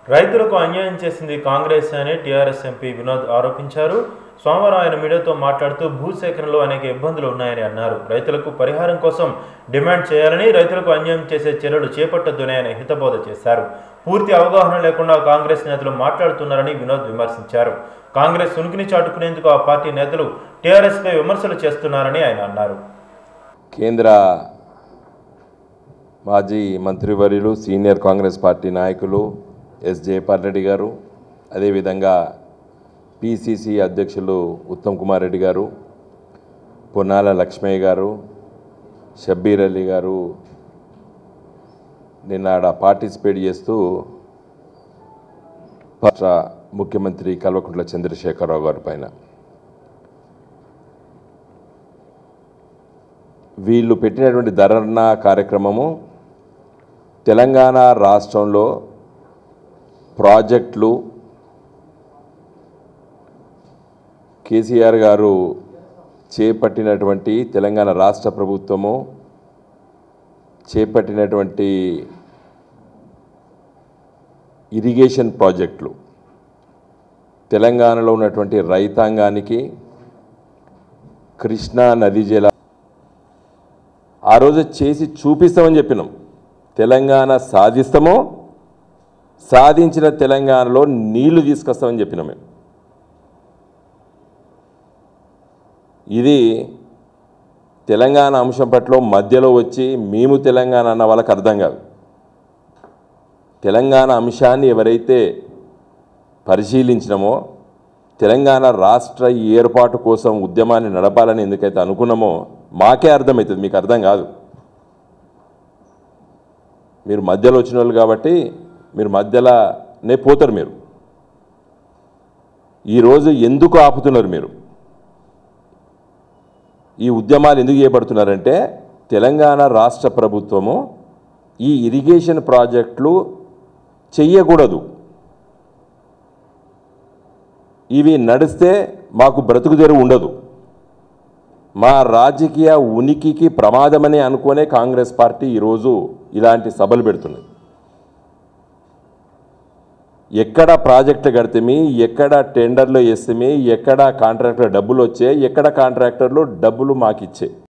రైతులకు అన్యాయం చేసింది కాంగ్రెస్ అని టీఆర్ఎస్ ఎంపీ వినోద్ ఆరోపించారు సోమవారం ఆయన మీడియాతో మాట్లాడుతూ భూసేకరణలో అనేక ఇబ్బందులు ఉన్నాయని అన్నారు రైతులకు పరిహారం కోసం డిమాండ్ చేయాలని రైతులకు అన్యాయం చేసే చర్యలు చేపట్టొద్దని ఆయన హితబోధ చేశారు పూర్తి అవగాహన లేకుండా కాంగ్రెస్ నేతలు మాట్లాడుతున్నారని వినోద్ విమర్శించారు కాంగ్రెస్ ఉనికిని చాటుకునేందుకు ఆ పార్టీ నేతలు టీఆర్ఎస్పై విమర్శలు చేస్తున్నారని ఆయన అన్నారు కేంద్ర మాజీ మంత్రివర్యులు సీనియర్ కాంగ్రెస్ పార్టీ నాయకులు ఎస్ జయపాల్ రెడ్డి గారు అదేవిధంగా పిసిసి అధ్యక్షులు ఉత్తమ్ కుమార్ రెడ్డి గారు పొన్నాల లక్ష్మయ్య గారు షబ్బీర్ అలీ గారు నిన్న ఆడ పార్టిసిపేట్ చేస్తూ రాష్ట్ర ముఖ్యమంత్రి కల్వకుంట్ల చంద్రశేఖరరావు గారి పైన వీళ్ళు పెట్టినటువంటి ధరణ కార్యక్రమము తెలంగాణ రాష్ట్రంలో ప్రాజెక్టులు కేసీఆర్ గారు చేపట్టినటువంటి తెలంగాణ రాష్ట్ర ప్రభుత్వము చేపట్టినటువంటి ఇరిగేషన్ ప్రాజెక్టులు తెలంగాణలో ఉన్నటువంటి రైతాంగానికి కృష్ణా నదీ జల ఆ రోజు చేసి చూపిస్తామని చెప్పినాం తెలంగాణ సాధిస్తామో సాధించిన తెలంగాణలో నీళ్లు తీసుకొస్తామని చెప్పినాం మేము ఇది తెలంగాణ అంశం పట్ల మధ్యలో వచ్చి మేము తెలంగాణ అన్న వాళ్ళకి అర్థం కాదు తెలంగాణ అంశాన్ని ఎవరైతే పరిశీలించినామో తెలంగాణ రాష్ట్ర ఏర్పాటు కోసం ఉద్యమాన్ని నడపాలని ఎందుకైతే అనుకున్నామో మాకే అర్థమవుతుంది మీకు అర్థం కాదు మీరు మధ్యలో వచ్చిన వాళ్ళు కాబట్టి మీరు మధ్యలోనే పోతారు మీరు ఈరోజు ఎందుకు ఆపుతున్నారు మీరు ఈ ఉద్యమాలు ఎందుకు చేపడుతున్నారంటే తెలంగాణ రాష్ట్ర ప్రభుత్వము ఈ ఇరిగేషన్ ప్రాజెక్టులు చెయ్యకూడదు ఇవి నడిస్తే మాకు బ్రతుకు తెరువు ఉండదు మా రాజకీయ ఉనికికి ప్రమాదమని అనుకునే కాంగ్రెస్ పార్టీ ఈరోజు ఇలాంటి సభలు పెడుతున్నది ఎక్కడ ప్రాజెక్టులు కడితేమి ఎక్కడ టెండర్లు వేస్తేమి ఎక్కడ కాంట్రాక్టర్ డబ్బులు వచ్చే ఎక్కడ కాంట్రాక్టర్లు డబ్బులు మాకిచ్చే